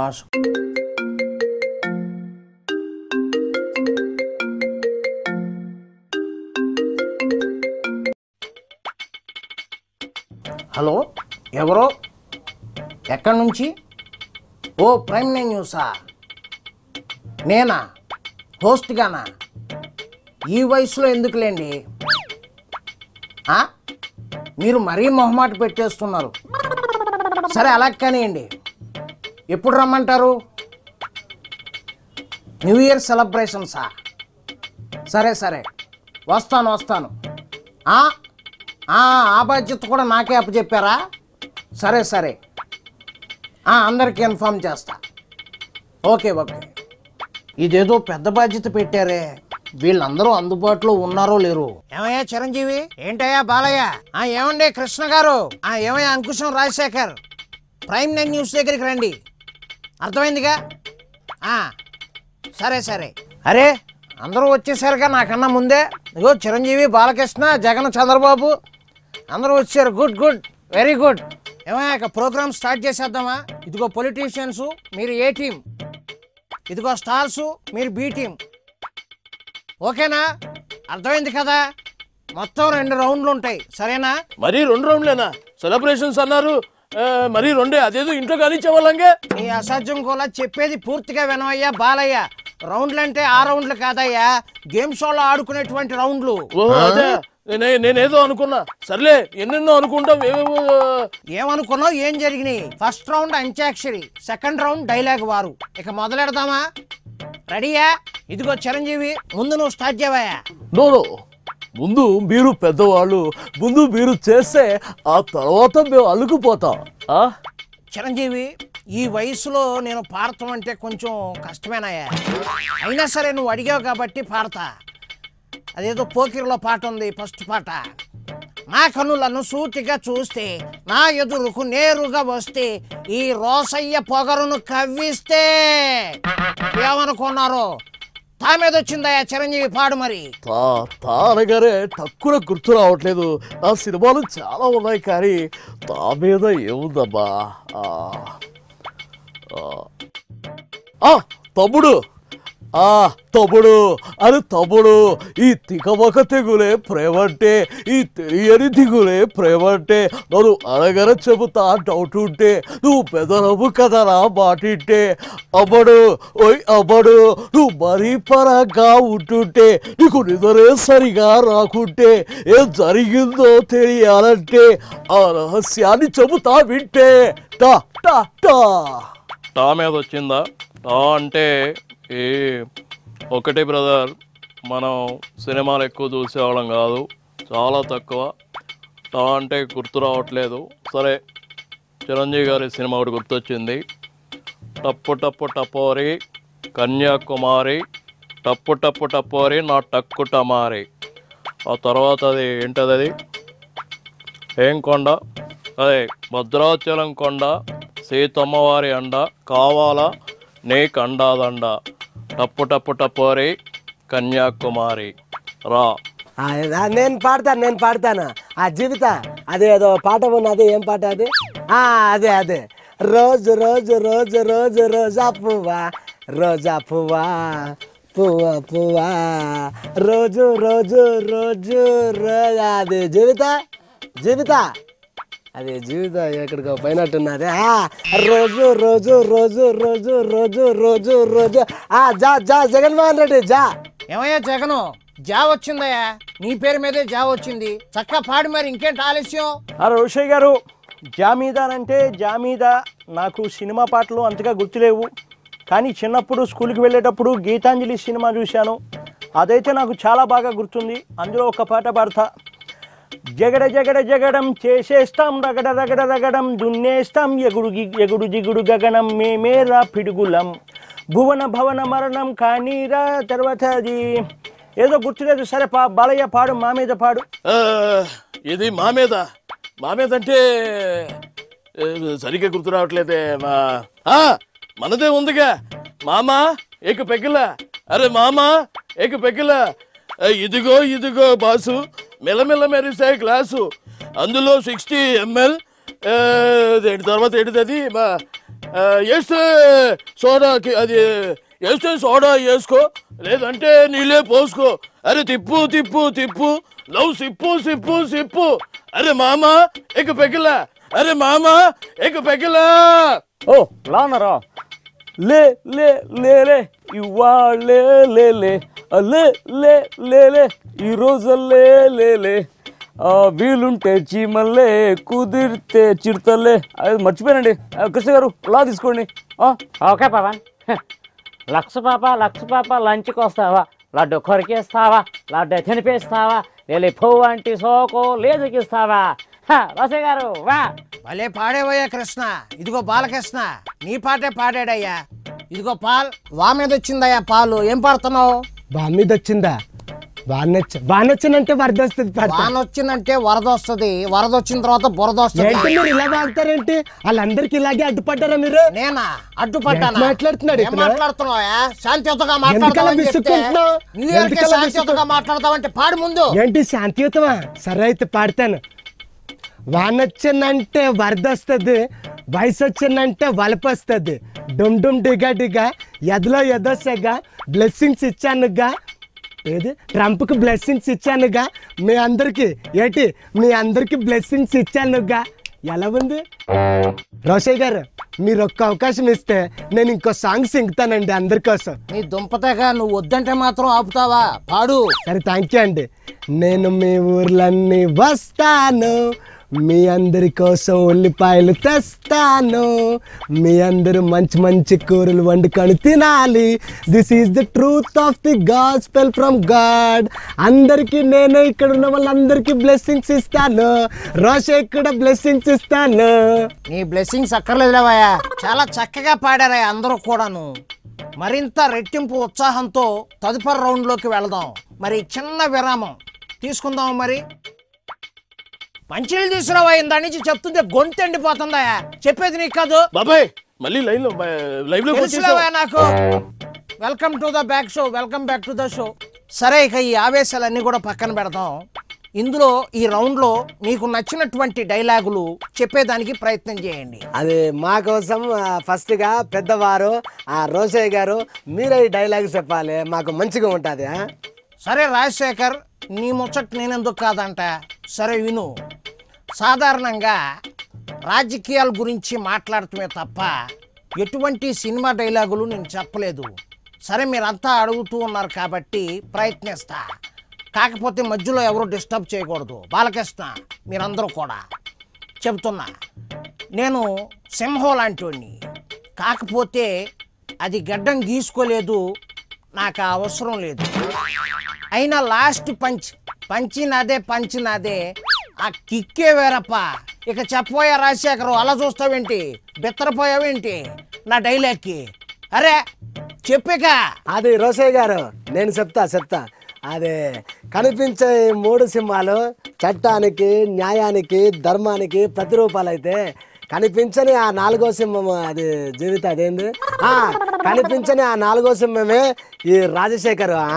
Boss hello ఎవరో ఎక్కడి నుంచి ఓ ప్రైమ్ నైన్ న్యూసా నేనా హోస్ట్గానా ఈ వయసులో ఎందుకులేండి ఆ? మీరు మరీ మొహమాట పెట్టేస్తున్నారు సరే అలా కానివ్వండి ఎప్పుడు రమ్మంటారు న్యూ ఇయర్ సెలబ్రేషన్సా సరే సరే వస్తాను వస్తాను ఆ? ఆ ఆ బాధ్యత కూడా నాకే అప్పచెప్పారా సరే సరే ఆ, అందరికీ ఇన్ఫామ్ చేస్తా ఓకే ఓకే ఇదేదో పెద్ద బాధ్యత పెట్టారే వీళ్ళందరూ అందుబాటులో ఉన్నారో లేరు ఏమయ్యా చిరంజీవి ఏంటయ్యా బాలయ్య ఆ ఏమండి కృష్ణ గారు ఆ ఏమయ్యా అంకుశం రాజశేఖర్ ప్రైమ్ నైన్ న్యూస్ దగ్గరికి రండి అర్థమైందిగా ఆ, సరే సరే అరే అందరూ వచ్చేసారుగా నాకన్నా ముందే ఇగో చిరంజీవి బాలకృష్ణ జగన్ చంద్రబాబు అందరూ వచ్చారు గుడ్ గుడ్ వెరీ గుడ్ ఏమయ్యా ఇక ప్రోగ్రామ్ స్టార్ట్ చేసేద్దామా ఇదిగో పొలిటీషియన్స్ మీరు ఏ టీం ఇదిగో స్టార్స్ మీరు బి టీం ఓకేనా అర్థమైంది కదా మొత్తం రెండు రౌండ్లు ఉంటాయి సరేనా మరీ రెండు రౌండ్లేనా సెలబ్రేషన్స్ అన్నారు ఆ, మరీ రెండే అదేదో ఇంట్లో కానిచ్చేవాళ్ళంగే నీ అసాధ్యం కూడా చెప్పేది పూర్తిగా వినవయ్యా బాలయ్య రౌండ్లు అంటే ఆ రౌండ్లు కాదయ్యా గేమ్ షోలో ఆడుకునేటువంటి రౌండ్లు ఓ అదే నేనే నేనేదో అనుకున్నా సర్లే ఎన్నెన్నో అనుకుంటాం ఏవేవో ఏమనుకున్నావు ఏం జరిగినాయి first round antakshari second round dialogue వారు ఇక మొదలెడదామా రెడీయా ఇదిగో చిరంజీవి ముందు నువ్వు స్టార్ట్ చేయవయ్యా నోనో ముందు మీరు పెద్దవాళ్ళు ముందు మీరు చేస్తే ఆ తర్వాత మేము అలుకుపోతాం ఆ? చిరంజీవి ఈ వయసులో నేను పాడటం అంటే కొంచెం కష్టమేనాయా అయినా సరే నువ్వు అడిగావు కాబట్టి పాడతా అదేదో పోకిరిలో పాట ఉంది ఫస్ట్ పాట నా కనులను సూటిగా చూస్తే నా ఎదురుకు నేరుగా వస్తే ఈ రోసయ్య పొగరును కవ్విస్తే ఏమనుకున్నారు తా మీద వచ్చిందయ్యా చిరంజీవి పాడు మరి తా తా అనగానే తక్కువ గుర్తు రావట్లేదు ఆ సినిమాలు చాలా ఉన్నాయి కానీ తా మీద ఏముందమ్మా ఆ, ఆ. ఆ, తమ్ముడు ఆ తమ్ముడు అని తమ్ముడు ఈ తికమక తెగులే ప్రేమంటే ఈ తెలియని దిగులే ప్రేమంటే నన్ను అడగర చెబుతా డౌట్ ఉంటే నువ్వు పెదనవ్వు కదరా మాటింటే అమ్మడు ఓయ్ అమ్మడు నువ్వు మరీ పరంగా ఉంటుంటే నీకు నిద్రే సరిగా రాకుంటే ఏం జరిగిందో తెలియాలంటే ఆ రహస్యాన్ని చెబుతా వింటే టా టా టా టా మీద వచ్చిందా టా అంటే ఏ ఒకటి బ్రదర్ మనం సినిమాలు ఎక్కువ చూసేవాళ్ళం కాదు చాలా తక్కువ టా అంటే గుర్తు రావట్లేదు సరే చిరంజీవి గారి సినిమా ఒకటి గుర్తొచ్చింది టప్పు టప్పు టపోరి కన్యాకుమారి టప్పు టప్పు టపోరి నా టక్కు టమారి ఆ తర్వాత అది ఏంటది అది ఏం కొండ అదే భద్రాచలం కొండ సీతమ్మవారి అండ కావాలా నీ కండాదండ టప్పు టప్పు టపోరి కన్యాకుమారి రా ఆ, ఆ, నేను పాడతాను నేను పాడతాను ఆ జీవిత అదే ఏదో పాట ఉన్నది ఏం పాట అది ఆ, అదే అదే రోజు రోజు రోజు రోజు రోజా పువ్వా రోజా పువ్వా పువ్వా పువ్వా రోజు రోజు రోజు రోజా అది జీవిత జీవిత అదే జీవిత ఎక్కడికో పోయినట్టున్నది ఆ, రోజు రోజు రోజు రోజు రోజు రోజు రోజు ఆ జా జా జగన్మోహన్ రెడ్డి జా ఏమయ్యా జగను జా వచ్చిందయ్యా నీ పేరు మీదే జా వచ్చింది చక్కగా పాడు మరి ఇంకేంటి ఆలస్యం ఆ రోషయ్య గారు జామీదార్ అంటే జామీదా నాకు సినిమా పాటలు అంతగా గుర్తులేవు కానీ చిన్నప్పుడు స్కూల్కి వెళ్ళేటప్పుడు గీతాంజలి సినిమా చూశాను అదైతే నాకు చాలా బాగా గుర్తుంది అందులో ఒక పాట పాడతా జగడ జగడ జగడం చేసేస్తాం రగడ రగడ రగడం దున్నేస్తాం ఎగుడు గి- ఎగుడు జిగుడు గగనం మేమేరా పిడుగులం భువన భవన మరణం కానీరా తర్వాత అది ఏదో గుర్తులేదు సరే పా బాలయ్య పాడు మా మీద పాడు ఆ, ఇది మా మీద మా మీద అంటే ఏ, సరిగ్గా గుర్తు రావట్లేదే మా ఆ, మనదే ఉందిగా మామా ఏక పెగిల అరే మామా ఏక పెగిల ఆ, ఇదిగో ఇదిగో బాసు మెల్లమెల్ల మెరిసే గ్లాసు అందులో సిక్స్టీ ఎంఎల్ దేని తర్వాత ఏంటిది అది మా ఆ, వేస్తే సోడాకి అది వేస్తే సోడా వేసుకో లేదంటే నీళ్ళే పోసుకో అరే తిప్పు తిప్పు తిప్పు లవ్ సిప్పు సిప్పు సిప్పు అరే మామ ఎక్క పెకిలా అరే మామ ఎక్క పెకిలా ఓ లానరా లే లే లే లే ఇవాళే లే లే ఆ, లే లే లే లే ఈ రోజు లే లే లే ఆ, వీలుంటే చీమల్లే కుదిరితే చిడతలే అది మర్చిపోయానండి ఆ, కృష్ణ గారు లా తీసుకోండి ఆ, ఓకే పవన్ హ. లక్ష పాప లక్ష పాప లంచ్కి వస్తావా లడ్డు కొరికేస్తావా లడ్డు తినిపిస్తావా వెళ్ళి పువ్వు వంటి సోకు లేదుకిస్తావా రసే గారు వా భలే పాడేవయ్యా కృష్ణ ఇదిగో బాలకృష్ణ నీ పాటే పాడాడయ్యా ఇదిగో పాల్ వా మీద వచ్చిందయ్యా పాలు ఏం పాడుతున్నావు బాగా మీద వచ్చిందా బాగా బాగా వచ్చిందంటే వరద వస్తుంది పాడతా వాన వచ్చిందంటే వరద వస్తుంది వరద వచ్చిన తర్వాత బురద వస్తుంది ఏంటి మీరు ఇలా వాగుతారేంటి వాళ్ళందరికి ఇలాగే అడ్డుపడ్డారా మీరు నేనా అడ్డుపడ్డానా ఎంత మాట్లాడుతున్నాడు ఏం ఇతను? మాట్లాడుతున్నావా శాంతియుతంగా ఎందుకలా మాట్లాడతావని చెప్తే విసుక్కుంటున్నావు? న్యూ ఇయర్ కి ఎందుకలా శాంతియుతంగా మాట్లాడతావంటే పాడు ముందు ఏంటి శాంతియుతమా సరే అయితే పాడతాను వాన వచ్చిందంటే వరద వస్తుంది వయసు వచ్చిందంటే వలప వస్తుంది డుమ్ డుమ్ డిగా డిగా ఎదలో ఎదోసగా బ్లెస్సింగ్స్ ఇచ్చానుగా ఏది ట్రంప్కి బ్లెస్సింగ్స్ ఇచ్చానుగా మీ అందరికి ఏంటి మీ అందరికి బ్లెస్సింగ్స్ ఇచ్చానుగా ఎలా ఉంది రోషయ్య గారు మీరు ఒక్క అవకాశం ఇస్తే నేను ఇంకో సాంగ్ సింగుతానండి అందరి కోసం నీ దుంపతేగా నువ్వు వద్దంటే మాత్రం ఆపుతావా పాడు సరే థ్యాంక్ యూ అండి నేను మీ ఊర్లన్నీ వస్తాను మీ అందరి కోసం ఉల్లిపాయలు తెస్తాను మీ అందరూ మంచి మంచి కూరలు వండుకొని తినాలి this is the truth of the gospel from God అందరికీ నేనే ఇక్కడ ఉన్న వాళ్ళందరికీ బ్లెస్సింగ్స్ ఇస్తాను రోషే కూడా బ్లెస్సింగ్స్ ఇస్తాను నీ బ్లెస్సింగ్స్ అక్కర్లేదులేవయ్యా చాలా చక్కగా పాడారయ్యా అందరూ కూడాను మరింత రెట్టింపు ఉత్సాహంతో తదుపరి రౌండ్లోకి వెళదాం మరి చిన్న విరామం తీసుకుందాం మరి మంచినీళ్ళు తీసుకురావా ఇందా నుంచి చెప్తుంటే గొంతు ఎండిపోతుందయ్యా చెప్పేది నీకు కాదు బాబాయ్ మళ్ళీ లైన్ లో లైవ్ లో తెలుసులేవయ్యా నాకు welcome to the back show welcome back to the show సరే ఇక ఈ ఆవేశాలన్నీ కూడా పక్కన పెడదాం ఇందులో ఈ రౌండ్లో మీకు నచ్చినటువంటి డైలాగులు చెప్పేదానికి ప్రయత్నం చేయండి అది మా కోసం ఆ, ఫస్ట్గా పెద్దవారు ఆ రోషయ్య గారు మీరే ఈ డైలాగ్ చెప్పాలి మాకు మంచిగా ఉంటుంది సరే రాజశేఖర్ నీ ముచ్చట నేనెందుకు కాదంట సరే విను సాధారణంగా రాజకీయాల గురించి మాట్లాడటమే తప్ప ఎటువంటి సినిమా డైలాగులు నేను చెప్పలేదు సరే మీరంతా అడుగుతూ ఉన్నారు కాబట్టి ప్రయత్నిస్తా కాకపోతే మధ్యలో ఎవరు డిస్టర్బ్ చేయకూడదు బాలకృష్ణ మీరందరూ కూడా చెబుతున్నా నేను సింహం లాంటి కాకపోతే అది గడ్డం గీసుకోలేదు నాకు ఆ అవసరం లేదు అయినా లాస్ట్ పంచ్ పంచి నాదే పంచి నాదే ఆ కిక్కే వేరప్ప ఇక చెప్పబోయా రాజశేఖరు అలా చూస్తావేంటి బెత్తరపోయావేంటి నా డైలాగ్కి అరే చెప్పిక అది రోషయ్య గారు నేను చెప్తా చెప్తా అదే కనిపించే ఈ మూడు సింహాలు చట్టానికి న్యాయానికి ధర్మానికి ప్రతిరూపాలు అయితే కనిపించని ఆ నాలుగో సింహం అది జీవిత అదేంది ఆ, కనిపించని ఆ నాలుగో సింహమే ఈ రాజశేఖర్ ఆ,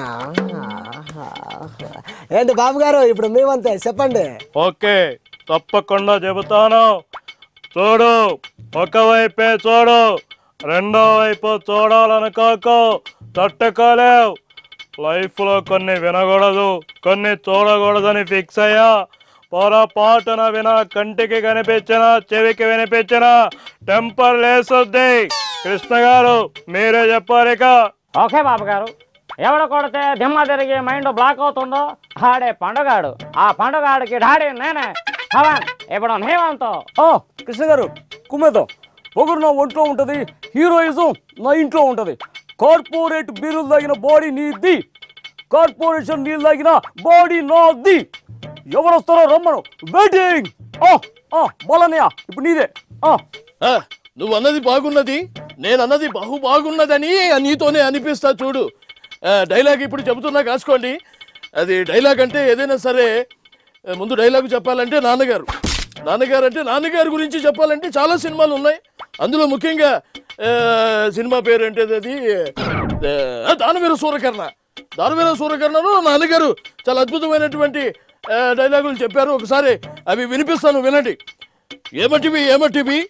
ఏంటి బాబు గారు ఇప్పుడు మేమంతే చెప్పండి ఓకే తప్పకుండా చెబుతాను చూడు ఒకవైపే చూడు రెండో వైపు చూడాలనుకోకు తట్టుకోలేవు లైఫ్లో కొన్ని వినకూడదు కొన్ని చూడకూడదని ఫిక్స్ అయ్యా పొరపాటున విన కంటికి కనిపించిన చెవికి వినిపించిన టెంపర్ లేసొద్ది కృష్ణ గారు మీరే చెప్పారిక ఓకే బాబు గారు ఎవడు కొడితే దిమ్మ తిరిగి మైండ్ బ్లాక్ అవుతుందో ఆడే పండుగాడు ఆ పండుగాడికి డాడీ నేనే పవన్ ఇప్పుడు నీవంతో ఆ, కృష్ణ గారు కుమ్మేద్దాం పొగరు నా ఒంట్లో ఉంటుంది హీరోయిజం నా ఇంట్లో ఉంటుంది కార్పొరేట్ బీరులు తాగిన బాడీ నీది కార్పొరేషన్ నీళ్ళు తాగిన బాడీ నాది ఎవరు వస్తారో రమ్మను వెయిటింగ్ బోలన్నయ్య ఇప్పుడు నీదే ఆ, ఆ, నువ్వు అన్నది బాగున్నది నేను అన్నది బహు బాగున్నదని నీతోనే అనిపిస్తా చూడు ఆ, డైలాగ్ ఇప్పుడు చెబుతున్నా కాసుకోండి అది డైలాగ్ అంటే ఏదైనా సరే ఆ, ముందు డైలాగ్ చెప్పాలంటే నాన్నగారు నాన్నగారు అంటే నాన్నగారి గురించి చెప్పాలంటే చాలా సినిమాలు ఉన్నాయి అందులో ముఖ్యంగా ఆ, సినిమా పేరు అంటే అది ఆ, దానవీర సూరకర్ణ దానవీర సూరకర్ణను నాన్నగారు చాలా అద్భుతమైనటువంటి ఆ, డైలాగులు చెప్పారు ఒకసారి అవి వినిపిస్తాను వినండి ఏమటివి ఏమటివి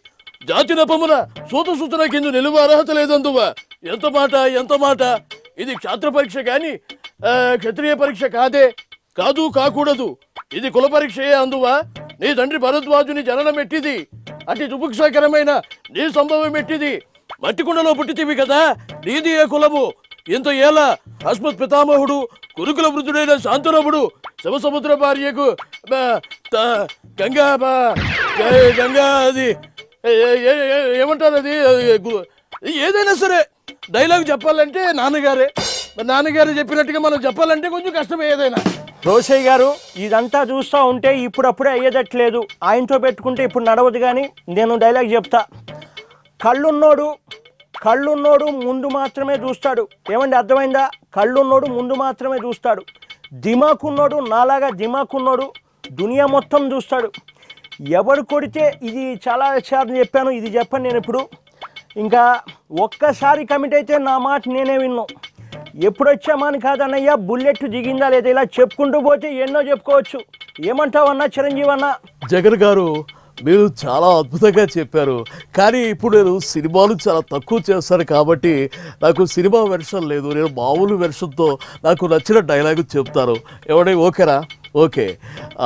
జాతి నెపమున సూత సూచన కింద నిలువ అర్హత లేదందువ ఎంత మాట ఎంత మాట ఇది క్షాత్ర పరీక్ష కాని ఆ, క్షత్రియ పరీక్ష కాదే కాదు కాకూడదు ఇది కుల పరీక్షయే అందువా నీ తండ్రి భరద్వాజుని జననం ఎట్టిది అతి దుపుక్షకరమైన నీ సంభవం ఎట్టిది మట్టి కుండలో పుట్టితివి కదా నీది ఏ కులము ఇంత ఏల అస్మత్ పితామహుడు కురుకుల వృద్ధుడైన శాంతనవుడు శివసముద్ర భార్యకు బ, త- గంగా బ- గ- గంగా అది ఏ- ఏ- ఏ- ఏమంటారు అది అది గు- ఏదైనా సరే డైలాగ్ చెప్పాలంటే నాన్నగారే మరి నాన్నగారు చెప్పినట్టుగా మనం చెప్పాలంటే కొంచెం కష్టమే ఏదైనా రోషయ్య గారు ఇదంతా చూస్తూ ఉంటే ఇప్పుడప్పుడే అయ్యేదట్లేదు ఆయనతో పెట్టుకుంటే ఇప్పుడు నడవదు కానీ నేను డైలాగ్ చెప్తా కళ్ళున్నోడు కళ్ళున్నోడు ముందు మాత్రమే చూస్తాడు ఏమండి అర్థమైందా కళ్ళున్నోడు ముందు మాత్రమే చూస్తాడు దిమాకున్నోడు నాలాగా దిమాకున్నోడు దునియా మొత్తం చూస్తాడు ఎవడు కొడితే ఇది చాలా సార్లు చెప్పాను ఇది చెప్పను నేను ఇప్పుడు ఇంకా ఒక్కసారి కమిట్ అయితే నా మాట నేనే విన్నాను ఎప్పుడొచ్చామని కాదన్నయ్యా బుల్లెట్ దిగిందా లేదా ఇలా చెప్పుకుంటూ పోతే ఎన్నో చెప్పుకోవచ్చు ఏమంటావన్నా చిరంజీవి అన్న జగన్ గారు మీరు చాలా అద్భుతంగా చెప్పారు కానీ ఇప్పుడు నేను సినిమాలు చాలా తక్కువ చేస్తాను కాబట్టి నాకు సినిమా వెర్షన్ లేదు నేను మామూలు వెర్షన్తో నాకు నచ్చిన డైలాగు చెప్తాను ఎవడే ఓకేరా ఓకే ఆ,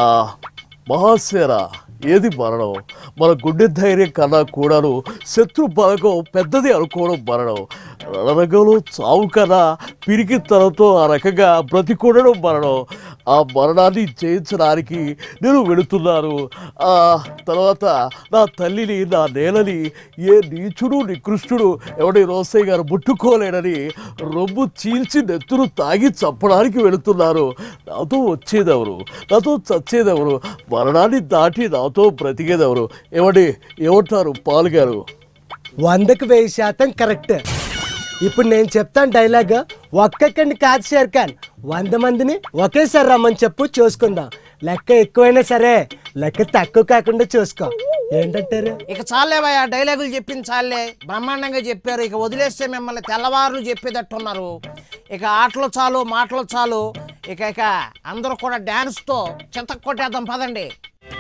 మహాశేరా ఏది మరణం మన గుండె ధైర్యం కన్నా కూడాను శత్రు బలగం పెద్దది అనుకోవడం మరణం రణరంగంలో చావు కన్నా పిరికితనంతో ఆ రకంగా బ్రతికూడడం మరణం ఆ మరణాన్ని జయించడానికి నేను వెళుతున్నాను ఆ తర్వాత నా తల్లిని నా నేలని ఏ నీచుడు నికృష్టుడు ఎవడి రోసయ్య గారు ముట్టుకోలేడని రొమ్ము చీల్చి నెత్తురు తాగి చంపడానికి వెళుతున్నారు నాతో వచ్చేదెవరు నాతో చచ్చేదెవరు మరణాన్ని దాటి నాతో బ్రతికేదెవరు ఏమండి ఏమంటారు పాల్ గారు వందకు వెయ్యి శాతం కరెక్ట్ ఇప్పుడు నేను చెప్తాను డైలాగ్ ఒక్కొక్కడిని కాదు షేర్ ఖాన్ వంద మందిని ఒకేసారి రమ్మని చెప్పు చూసుకుందాం లెక్క ఎక్కువైనా సరే లెక్క తక్కువ కాకుండా చూసుకో ఏంటంటారు ఇక చాలేవయ్యా డైలాగులు చెప్పింది చాలే బ్రహ్మాండంగా చెప్పారు ఇక వదిలేస్తే మిమ్మల్ని తెల్లవారులు చెప్పేటట్టున్నారు ఇక ఆటలు చాలు మాటలు చాలు ఇక ఇక అందరూ కూడా డ్యాన్స్తో చింత కొట్టేద్దాం పదండి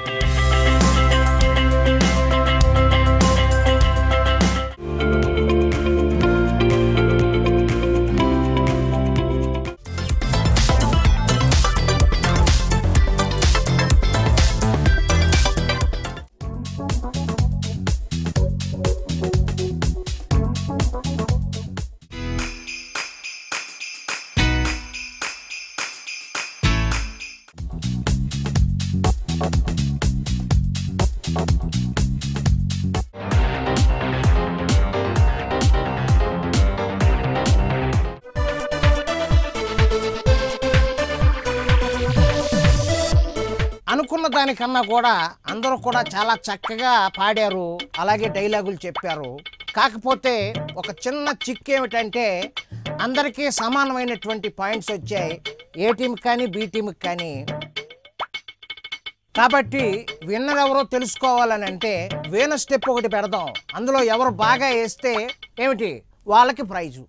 అనుకున్న దానికన్నా కూడా అందరూ కూడా చాలా చక్కగా పాడారు అలాగే డైలాగులు చెప్పారు కాకపోతే ఒక చిన్న చిక్కు ఏమిటంటే అందరికీ సమానమైనటువంటి పాయింట్స్ వచ్చాయి ఏ టీంకి కానీ బి టీంకి కానీ కాబట్టి విన్నర్ ఎవరో తెలుసుకోవాలని అంటే వీణ స్టెప్ ఒకటి పెడదాం అందులో ఎవరు బాగా వేస్తే ఏమిటి వాళ్ళకి ప్రైజు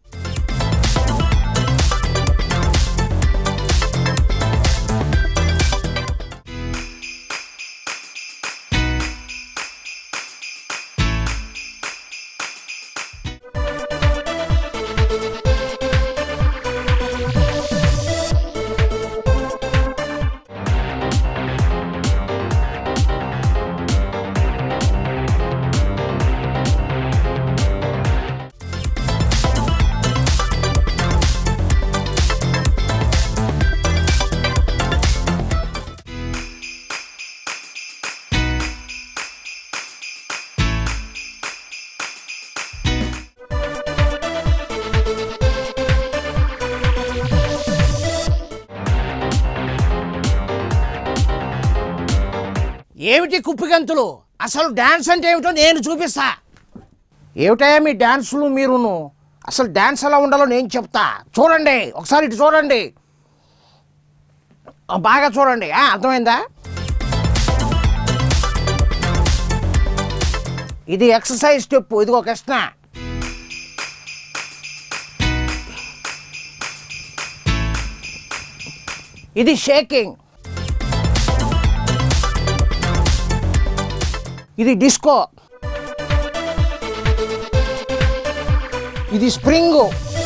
ఏమిటి కుప్పిగంతులు అసలు డ్యాన్స్ అంటే ఏమిటో నేను చూపిస్తా ఏమిటయా మీ డ్యాన్సులు మీరును అసలు డ్యాన్స్ ఎలా ఉండాలో నేను చెప్తా చూడండి ఒకసారి ఇటు చూడండి ఆ, బాగా చూడండి ఆ, అర్థమైందా ఇది ఎక్సర్సైజ్ స్టెప్ ఇదిగో కృష్ణ ఇది షేకింగ్ ఇది డిస్కో ఇది స్ప్రింగు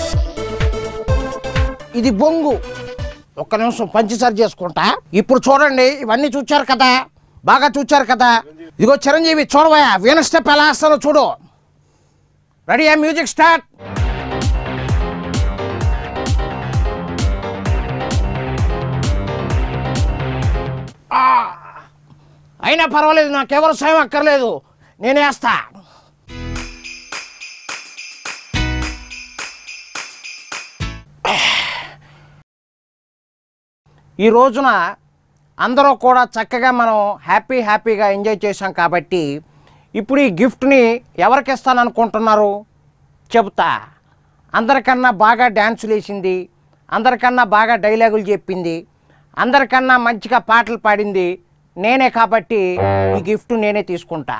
ఇది బొంగు ఒక్క నిమిషం పంచసారి చేసుకుంటా ఇప్పుడు చూడండి ఇవన్నీ చూచారు కదా బాగా చూచారు కదా ఇదిగో చిరంజీవి చూడవా వీణ స్టెప్ ఎలా వేస్తారో చూడు రెడీ మ్యూజిక్ స్టార్ట్ అయినా పర్వాలేదు నాకెవరు సాయం అక్కర్లేదు నేనే వేస్తా ఈ రోజున అందరూ కూడా చక్కగా మనం హ్యాపీ హ్యాపీగా ఎంజాయ్ చేశాం కాబట్టి ఇప్పుడు ఈ గిఫ్ట్ని ఎవరికి ఇస్తాననుకుంటున్నారు చెబుతా అందరికన్నా బాగా డ్యాన్సులు వేసింది అందరికన్నా బాగా డైలాగులు చెప్పింది అందరికన్నా మంచిగా పాటలు పాడింది నేనే కాబట్టి ఈ గిఫ్ట్ నేనే తీసుకుంటా